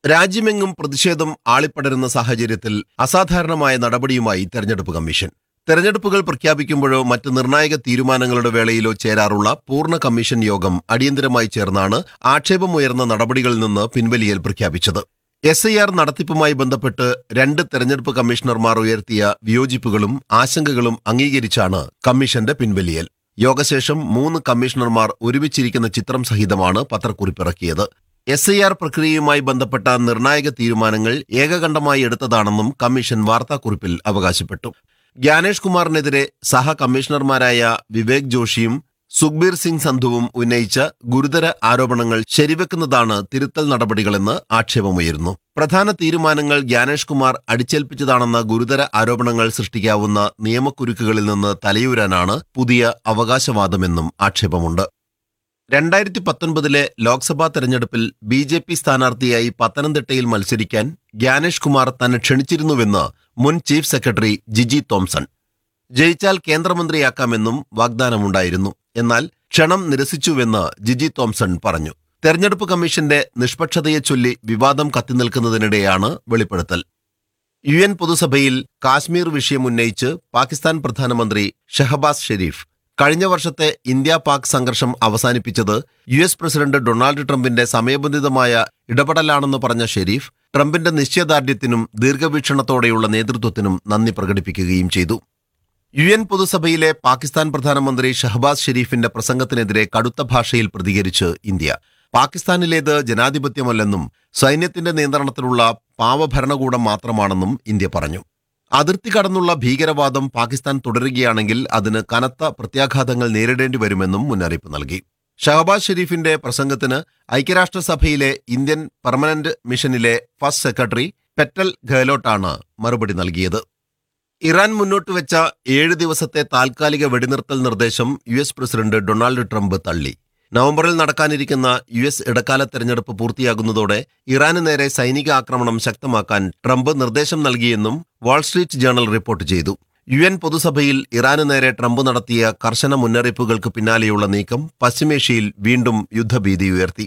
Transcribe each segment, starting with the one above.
രാജ്യമെങ്ങും പ്രതിഷേധം ആളിപ്പടരുന്ന സാഹചര്യത്തിൽ അസാധാരണമായ നടപടിയുമായി തെരഞ്ഞെടുപ്പ് കമ്മീഷൻ തെരഞ്ഞെടുപ്പുകൾ പ്രഖ്യാപിക്കുമ്പോഴോ മറ്റ് നിർണായക തീരുമാനങ്ങളുടെ വേളയിലോ ചേരാറുള്ള പൂർണ്ണ കമ്മീഷൻ യോഗം അടിയന്തരമായി ചേർന്നാണ് ആക്ഷേപമുയർന്ന നടപടികളിൽ നിന്ന് പിൻവലിയൽ പ്രഖ്യാപിച്ചത് എസ് ഐ ആർ നടത്തിപ്പുമായി ബന്ധപ്പെട്ട് രണ്ട് തെരഞ്ഞെടുപ്പ് കമ്മീഷണർമാർ ഉയർത്തിയ വിയോജിപ്പുകളും ആശങ്കകളും അംഗീകരിച്ചാണ് കമ്മീഷന്റെ പിൻവലിയൽ യോഗശേഷം മൂന്ന് കമ്മീഷണർമാർ ഒരുമിച്ചിരിക്കുന്ന ചിത്രം സഹിതമാണ് പത്രക്കുറിപ്പിറക്കിയത് എസ് ഐ ആർ പ്രക്രിയയുമായി ബന്ധപ്പെട്ട നിർണായക തീരുമാനങ്ങൾ ഏകകണ്ഠമായി എടുത്തതാണെന്നും കമ്മീഷൻ വാർത്താക്കുറിപ്പിൽ അവകാശപ്പെട്ടു ജ്ഞാനേഷ് കുമാറിനെതിരെ സഹ കമ്മീഷണർമാരായ വിവേക് ജോഷിയും സുഖ്ബീർ സിംഗ് സന്ധുവും ഉന്നയിച്ച ഗുരുതര ആരോപണങ്ങൾ ശരിവെക്കുന്നതാണ് തിരുത്തൽ നടപടികളെന്ന് ആക്ഷേപമുയരുന്നു പ്രധാന തീരുമാനങ്ങൾ ജ്ഞാനേഷ് കുമാർ അടിച്ചേൽപ്പിച്ചതാണെന്ന ഗുരുതര ആരോപണങ്ങൾ സൃഷ്ടിക്കാവുന്ന നിയമക്കുരുക്കുകളിൽ നിന്ന് തലയൂരാനാണ് പുതിയ അവകാശവാദമെന്നും ആക്ഷേപമുണ്ട് രണ്ടായിരത്തി പത്തൊൻപതിലെ ലോക്സഭാ തെരഞ്ഞെടുപ്പിൽ ബി ജെ പി സ്ഥാനാർത്ഥിയായി പത്തനംതിട്ടയിൽ മത്സരിക്കാൻ ജ്ഞാനേഷ് കുമാർ തന്നെ ക്ഷണിച്ചിരുന്നുവെന്ന് മുൻ ചീഫ് സെക്രട്ടറി ജിജി തോംസൺ ജയിച്ചാൽ കേന്ദ്രമന്ത്രിയാക്കാമെന്നും വാഗ്ദാനമുണ്ടായിരുന്നു എന്നാൽ ക്ഷണം നിരസിച്ചുവെന്ന് ജിജി തോംസൺ പറഞ്ഞു തെരഞ്ഞെടുപ്പ് കമ്മീഷന്റെ നിഷ്പക്ഷതയെ ചൊല്ലി വിവാദം കത്തിനിൽക്കുന്നതിനിടെയാണ് വെളിപ്പെടുത്തൽ യു എൻ പൊതുസഭയിൽ കാശ്മീർ വിഷയം ഉന്നയിച്ച് പാകിസ്ഥാൻ പ്രധാനമന്ത്രി ഷഹബാസ് ഷെരീഫ് കഴിഞ്ഞ വർഷത്തെ ഇന്ത്യ പാക് സംഘർഷം അവസാനിപ്പിച്ചത് യു എസ് പ്രസിഡന്റ് ഡൊണാൾഡ് ട്രംപിന്റെ സമയബന്ധിതമായ ഇടപെടലാണെന്ന് പറഞ്ഞ ഷെരീഫ് ട്രംപിന്റെ നിശ്ചയദാർഢ്യത്തിനും ദീർഘവീക്ഷണത്തോടെയുള്ള നേതൃത്വത്തിനും നന്ദി പ്രകടിപ്പിക്കുകയും ചെയ്തു യു എൻ പൊതുസഭയിലെ പാകിസ്ഥാൻ പ്രധാനമന്ത്രി ഷഹബാസ് ഷെരീഫിന്റെ പ്രസംഗത്തിനെതിരെ കടുത്ത ഭാഷയിൽ പ്രതികരിച്ച് ഇന്ത്യ പാകിസ്ഥാനിലേത് ജനാധിപത്യമല്ലെന്നും സൈന്യത്തിന്റെ നിയന്ത്രണത്തിലുള്ള പാവഭരണകൂടം മാത്രമാണെന്നും ഇന്ത്യ പറഞ്ഞു അതിർത്തി കടന്നുള്ള ഭീകരവാദം പാകിസ്ഥാൻ തുടരുകയാണെങ്കിൽ അതിന് കനത്ത പ്രത്യാഘാതങ്ങൾ നേരിടേണ്ടി വരുമെന്നും മുന്നറിയിപ്പ് നൽകി ഷഹബാസ് ഷെരീഫിന്റെ പ്രസംഗത്തിന് ഐക്യരാഷ്ട്രസഭയിലെ ഇന്ത്യൻ പെർമനന്റ് മിഷനിലെ ഫസ്റ്റ് സെക്രട്ടറി പെറ്റൽ ഗെഹ്ലോട്ടാണ് മറുപടി നൽകിയത് ഇറാൻ മുന്നോട്ട് വെച്ച ഏഴ് ദിവസത്തെ താൽക്കാലിക വെടിനിർത്തൽ നിർദ്ദേശം U S president Donald Trump തള്ളി നവംബറിൽ നടക്കാനിരിക്കുന്ന യു എസ് ഇടക്കാല തെരഞ്ഞെടുപ്പ് പൂർത്തിയാകുന്നതോടെ ഇറാന് നേരെ സൈനിക ആക്രമണം ശക്തമാക്കാൻ ട്രംപ് നിർദ്ദേശം നൽകിയെന്നും വാൾസ്ട്രീറ്റ് ജേണൽ റിപ്പോർട്ട് ചെയ്തു യു എൻ പൊതുസഭയിൽ ഇറാന് നേരെ ട്രംപ് നടത്തിയ കർശന മുന്നറിയിപ്പുകൾക്ക് പിന്നാലെയുള്ള നീക്കം പശ്ചിമേഷ്യയിൽ വീണ്ടും യുദ്ധഭീതി ഉയർത്തി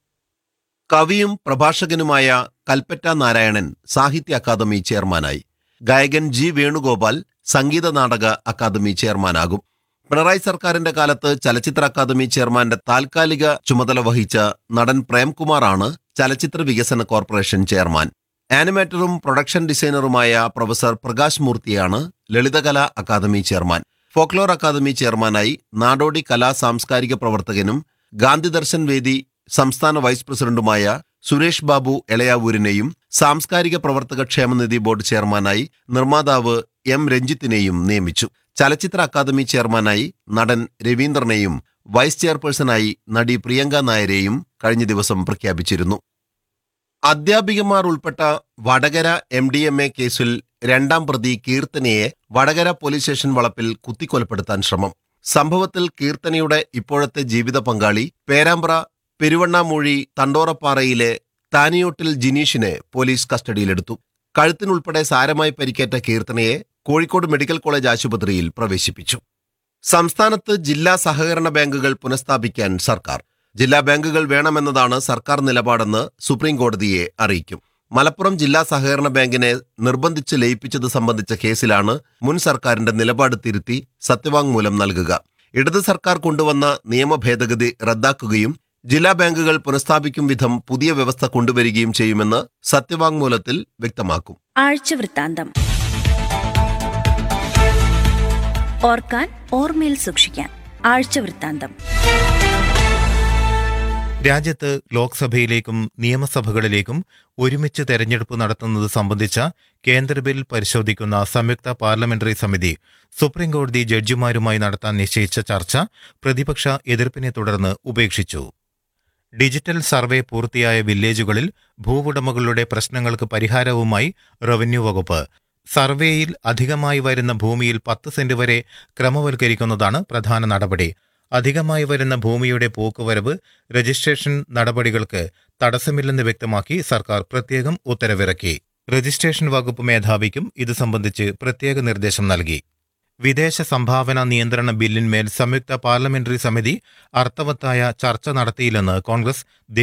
കവിയും പ്രഭാഷകനുമായ കൽപ്പറ്റ നാരായണൻ സാഹിത്യ അക്കാദമി ചെയർമാനായി ഗായകൻ ജി വേണുഗോപാൽ സംഗീത നാടക അക്കാദമി ചെയർമാനാകും പിണറായി സർക്കാരിന്റെ കാലത്ത് ചലച്ചിത്ര അക്കാദമി ചെയർമാന്റെ താൽക്കാലിക ചുമതല വഹിച്ച നടൻ പ്രേംകുമാറാണ് ചലച്ചിത്ര വികസന കോർപ്പറേഷൻ ചെയർമാൻ ആനിമേറ്ററും പ്രൊഡക്ഷൻ ഡിസൈനറുമായ പ്രൊഫസർ പ്രകാശ് മൂർത്തിയാണ് Lalithakala academy chairman folklore academy ചെയർമാനായി നാടോടി കലാ സാംസ്കാരിക പ്രവർത്തകനും ഗാന്ധി ദർശൻ വേദി സംസ്ഥാന വൈസ് പ്രസിഡന്റുമായ സുരേഷ് ബാബു എളയാവൂരിനെയും സാംസ്കാരിക പ്രവർത്തക ക്ഷേമനിധി ബോർഡ് ചെയർമാനായി നിർമ്മാതാവ് എം രഞ്ജിത്തിനെയും നിയമിച്ചു ചലച്ചിത്ര അക്കാദമി ചെയർമാനായി നടൻ രവീന്ദ്രനെയും വൈസ് ചെയർപേഴ്സണായി നടി പ്രിയങ്ക നായരെയും കഴിഞ്ഞ ദിവസം പ്രഖ്യാപിച്ചിരുന്നു അധ്യാപികമാർ ഉൾപ്പെട്ട Vadakara M D M A കേസിൽ രണ്ടാം പ്രതി കീർത്തനയെ വടകര പോലീസ് സ്റ്റേഷൻ വളപ്പിൽ കുത്തിക്കൊലപ്പെടുത്താൻ ശ്രമം സംഭവത്തിൽ കീർത്തനയുടെ ഇപ്പോഴത്തെ ജീവിത പങ്കാളി പേരാമ്പ്ര പെരുവണ്ണാമൂഴി തണ്ടോറപ്പാറയിലെ താനിയോട്ടിൽ ജിനീഷിനെ പോലീസ് കസ്റ്റഡിയിലെടുത്തു കഴുത്തിനുൾപ്പെടെ സാരമായി പരിക്കേറ്റ കീർത്തനയെ കോഴിക്കോട് മെഡിക്കൽ കോളേജ് ആശുപത്രിയിൽ പ്രവേശിപ്പിച്ചു സംസ്ഥാനത്ത് ജില്ലാ സഹകരണ ബാങ്കുകൾ പുനഃസ്ഥാപിക്കാൻ സർക്കാർ ജില്ലാ ബാങ്കുകൾ വേണമെന്നതാണ് സർക്കാർ നിലപാടെന്ന് സുപ്രീം കോടതിയെ അറിയിക്കും മലപ്പുറം ജില്ലാ സഹകരണ ബാങ്കിനെ നിർബന്ധിച്ച് ലയിപ്പിച്ചത് സംബന്ധിച്ച കേസിലാണ് മുൻ സർക്കാരിന്റെ നിലപാട് തിരുത്തി സത്യവാങ്മൂലം നൽകുക ഇടത് സർക്കാർ കൊണ്ടുവന്ന നിയമ ഭേദഗതി റദ്ദാക്കുകയും ജില്ലാ ബാങ്കുകൾ പുനഃസ്ഥാപിക്കും വിധം പുതിയ വ്യവസ്ഥ കൊണ്ടുവരികയും ചെയ്യുമെന്ന് സത്യവാങ്മൂലത്തിൽ വ്യക്തമാക്കും ആഴ്ചവൃത്താന്തം ഓർക്കാൻ ഓർമ്മയിൽ സൂക്ഷിക്കാൻ ആഴ്ചവൃത്താന്തം രാജ്യത്ത് ലോക്സഭയിലേക്കും നിയമസഭകളിലേക്കും ഒരുമിച്ച് തെരഞ്ഞെടുപ്പ് നടത്തുന്നത് സംബന്ധിച്ച കേന്ദ്ര ബിൽ പരിശോധിക്കുന്ന സംയുക്ത പാർലമെന്ററി സമിതി സുപ്രീംകോടതി ജഡ്ജിമാരുമായി നടത്താൻ നിശ്ചയിച്ച ചർച്ച പ്രതിപക്ഷ എതിർപ്പിനെ തുടർന്ന് ഉപേക്ഷിച്ചു ഡിജിറ്റൽ സർവേ പൂർത്തിയായ വില്ലേജുകളിൽ ഭൂവുടമകളുടെ പ്രശ്നങ്ങൾക്ക് പരിഹാരവുമായി റവന്യൂ വകുപ്പ് സർവേയിൽ അധികമായി വരുന്ന ഭൂമിയിൽ പത്ത് സെന്റ് വരെ ക്രമവൽക്കരിക്കുന്നതാണ് പ്രധാന നടപടി അധികമായി വരുന്ന ഭൂമിയുടെ പോക്കുവരവ് രജിസ്ട്രേഷൻ നടപടികൾക്ക് തടസ്സമില്ലെന്ന് വ്യക്തമാക്കി സർക്കാർ പ്രത്യേകം ഉത്തരവിറക്കി രജിസ്ട്രേഷൻ വകുപ്പ് മേധാവിക്കും ഇത് സംബന്ധിച്ച് പ്രത്യേക നിർദ്ദേശം നൽകി വിദേശ സംഭാവന നിയന്ത്രണ ബില്ലിന്മേൽ സംയുക്ത പാർലമെന്ററി സമിതി അർത്ഥവത്തായ ചർച്ച നടത്തിയില്ലെന്ന് കോൺഗ്രസ്